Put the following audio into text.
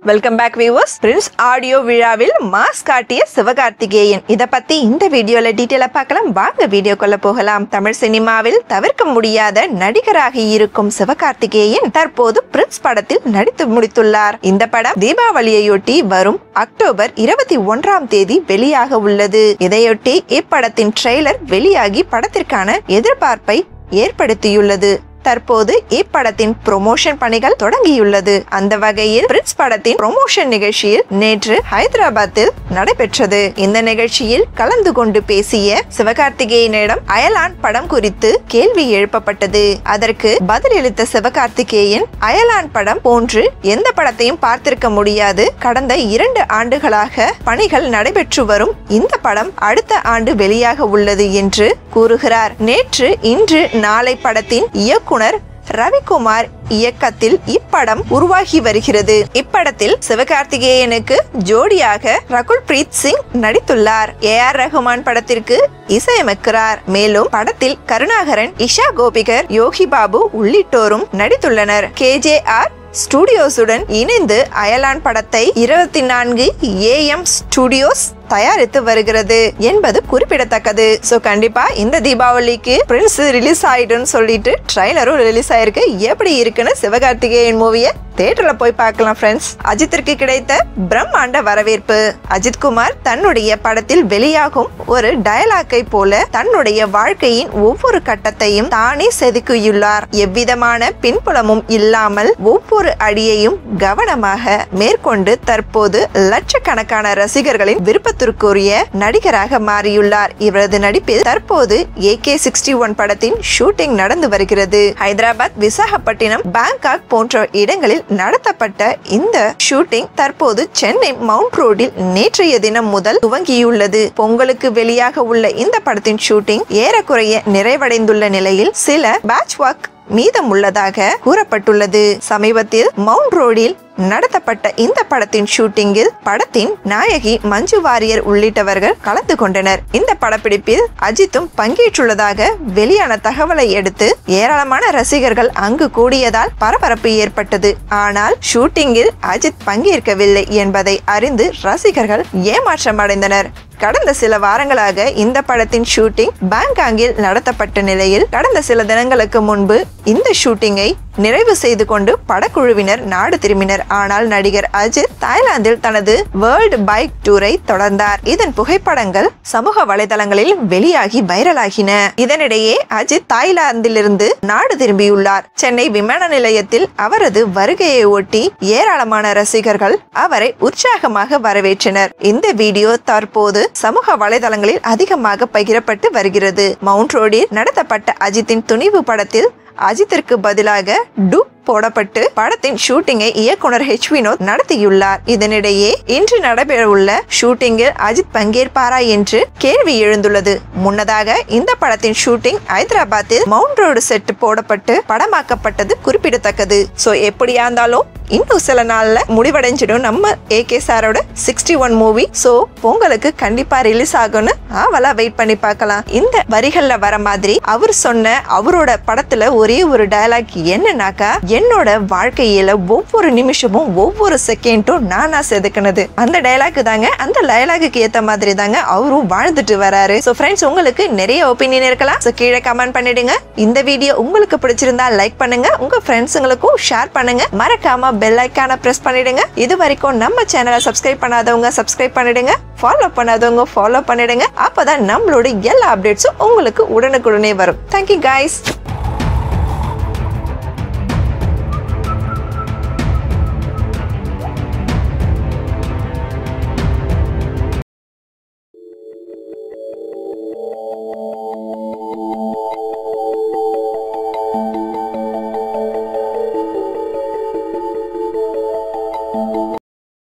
welcome back viewers Prince audio விழாவில் mass காட்டிய சிவகார்த்திகேயன் இத பத்தி இந்த வீடியோல டீட்டெயிலா பார்க்கலாம் வாங்க வீடியோக்குள்ள போகலாம் தமிழ் சினிமாவில் தவிர்க்க முடியாத நடிகராக இருக்கும் சிவகார்த்திகேயன் தற்போது பிரின்ஸ் படத்தில் நடித்து முடித்துள்ளார் இந்த படம் தீபாவளியையொட்டி வரும் அக்டோபர் இருபத்தி ஒன்றாம் தேதி வெளியாக உள்ளது இதையொட்டி இப்படத்தின் ட்ரெய்லர் வெளியாகி படத்திற்கான எதிர்பார்ப்பை ஏற்படுத்தியுள்ளது தற்போது இப்படத்தின் ப்ரொமோஷன் பணிகள் தொடங்கியுள்ளது அந்த வகையில் பிரின்ஸ் படத்தின் ப்ரொமோஷன் நிகழ்ச்சியில் நேற்று ஹைதராபாத்தில் நடைபெற்றது இந்த நிகழ்ச்சியில் கலந்து கொண்டு பேசிய சிவகார்த்திகேயனிடம் அயலான் படம் குறித்து கேள்வி எழுப்பப்பட்டது அதற்கு பதிலளித்த சிவகார்த்திகேயன் அயலான் படம் போன்று எந்த படத்தையும் பார்த்திருக்க முடியாது கடந்த இரண்டு ஆண்டுகளாக பணிகள் நடைபெற்று வரும் இந்த படம் அடுத்த ஆண்டு வெளியாக உள்ளது என்று கூறுகிறார் நேற்று இன்று நாளை படத்தின் இயக்குனர் ரவிக்குமார் இயக்கத்தில் இப்படம் உருவாகி வருகிறது இப்படத்தில் சிவகார்த்திகேயனுக்கு ஜோடியாக ரகுல் பிரீத் சிங் நடித்துள்ளார் ஏ ஆர் ரஹ்மான் படத்திற்கு இசையமைக்கிறார் மேலும் படத்தில் கருணாகரன் இஷா கோபிகர் யோகி பாபு உள்ளிட்டோரும் நடித்துள்ளனர் கேஜேஆர் ஸ்டுடியோஸுடன் இணைந்து அயலான் படத்தை இருபத்தி நான்கு ஏஎம் ஸ்டுடியோஸ் தயாரித்து வருகிறது என்பது குறிப்பிடத்தக்கது சோ கண்டிப்பா இந்த தீபாவளிக்கு பிரின்ஸ் ரிலீஸ் ஆயிடுன்னு சொல்லிட்டு ட்ரைலரும் ரிலீஸ் ஆயிருக்கு எப்படி இருக்குன்னு சிவகார்த்திகேயன் மூவியை தேட்டர்ல போய் பார்க்கலாம் ஃப்ரெண்ட்ஸ் அஜித்திற்கு கிடைத்த பிரம்மாண்ட வரவேற்பு அஜித் குமார் தன்னுடைய படத்தில் வெளியாகும் ஒரு டயலாக்கை போல தன்னுடைய வாழ்க்கையின் ஒவ்வொரு கட்டத்தையும் தானே செதுக்கியுள்ளார் எவ்விதமான பின்புலமும் இல்லாமல் ஒவ்வொரு அடியையும் கவனமாக மேற்கொண்டு தற்போது லட்சக்கணக்கான ரசிகர்களின் விருப்பத்திற்குரிய நடிகராக மாறியுள்ளார் இவரது நடிப்பில் தற்போது ஏ கே சிக்ஸ்டி ஒன் படத்தின் ஷூட்டிங் நடந்து வருகிறது ஹைதராபாத் விசாகப்பட்டினம் பேங்காக் போன்ற இடங்களில் நடத்தப்பட்ட இந்த ஷூட்டிங் தற்போது சென்னை மவுண்ட் ரோடில் நேற்றைய தினம் முதல் துவங்கியுள்ளது பொங்கலுக்கு வெளியாக உள்ள இந்த படத்தின் ஷூட்டிங் ஏறக்குறைய நிறைவடைந்துள்ள நிலையில் சில பேட்ச் ஒர்க் மீதம் உள்ளதாக கூறப்பட்டுள்ளது சமீபத்தில் மவுண்ட் ரோடில் நடத்தப்பட்ட இந்த படத்தின் ஷூட்டிங்கில் படத்தின் நாயகி மஞ்சு வாரியர் உள்ளிட்டவர்கள் கலந்து கொண்டனர் இந்த படப்பிடிப்பில் அஜித்தும் பங்கேற்றுள்ளதாக வெளியான தகவலை அடுத்து ஏராளமான ரசிகர்கள் அங்கு கூடியதால் பரபரப்பு ஏற்பட்டது ஆனால் ஷூட்டிங்கில் அஜித் பங்கேற்கவில்லை என்பதை அறிந்து ரசிகர்கள் ஏமாற்றம் அடைந்தனர் கடந்த சில வாரங்களாக இந்த படத்தின் ஷூட்டிங் பேங்காங்கில் நடத்தப்பட்ட நிலையில் கடந்த சில தினங்களுக்கு முன்பு இந்த ஷூட்டிங்கை நிறைவு செய்து கொண்டு படக்குழுவினர் நாடு திரும்பினர் ஆனால் நடிகர் அஜித் தாய்லாந்தில் தனது வேர்ல்டு பைக் டூரை தொடர்ந்தார் இதன் புகைப்படங்கள் சமூக வலைதளங்களில் வெளியாகி வைரலாகின இதனிடையே அஜித் தாய்லாந்திலிருந்து நாடு திரும்பியுள்ளார் சென்னை விமான நிலையத்தில் அவரது வருகையை ஒட்டி ஏராளமான ரசிகர்கள் அவரை உற்சாகமாக வரவேற்றனர் இந்த வீடியோ தற்போது சமூக வலைதளங்களில் அதிகமாக பகிரப்பட்டு வருகிறது மவுண்ட் ரோடில் நடத்தப்பட்ட அஜித்தின் துணிவு படத்தில் அஜித்திற்கு பதிலாக டு போடப்பட்டு படத்தின் ஷூட்டிங்கை இயக்குனர் ஹெச் வினோத் நடத்தியுள்ளார் இதனிடையே இன்று நடைபெறவுள்ள ஷூட்டிங்கில் அஜித் பங்கேற்பாரா என்று கேள்வி எழுந்துள்ளது முன்னதாக இந்த படத்தின் ஷூட்டிங் ஹைதராபாத்தில் மவுண்ட் ரோடு செட் போடப்பட்டு படமாக்கப்பட்டது குறிப்பிடத்தக்கது சோ எப்படியா இருந்தாலும் இன்னும் சில நாள்ல முடிவடைஞ்சிடும் நம்ம ஏ கே சாரோட சிக்ஸ்டி ஒன் மூவி சோ பொங்கலுக்கு கண்டிப்பா ரிலீஸ் ஆகும்னு ஆவலா வெயிட் பண்ணி பார்க்கலாம் இந்த வரிகள்ல வர மாதிரி அவர் சொன்ன அவரோட படத்துல ஒரே ஒரு டயலாக் என்னன்னாக்கா என்னோட வாழ்க்கையில ஒவ்வொரு நிமிஷமும் ஒவ்வொரு செகண்டும் நானா செதுக்கினது அந்த டயலாக் தாங்க அந்த டயலாக்கு ஏத்த மாதிரி தாங்க அவரும் வாழ்ந்துட்டு வராரு சோ ஃப்ரெண்ட்ஸ் உங்களுக்கு நிறைய ஒப்பீனியன் இருக்கலாம் சோ கீழே கமெண்ட் பண்ணிடுங்க இந்த வீடியோ உங்களுக்கு பிடிச்சிருந்தா லைக் பண்ணுங்க உங்க ஃப்ரெண்ட்ஸுங்களுக்கும் ஷேர் பண்ணுங்க மறக்காம பெல் ஐக்கான பிரஸ் பண்ணிடுங்க இது வரைக்கும் நம்ம சேனலை சப்ஸ்கிரைப் பண்ணாதவங்க சப்ஸ்கிரைப் பண்ணிடுங்க ஃபாலோ பண்ணாதவங்க ஃபாலோ பண்ணிடுங்க அப்பதான் நம்மளோட எல்லா அப்டேட்ஸும் உங்களுக்கு உடனுக்குடனே வரும் தேங்க்யூ guys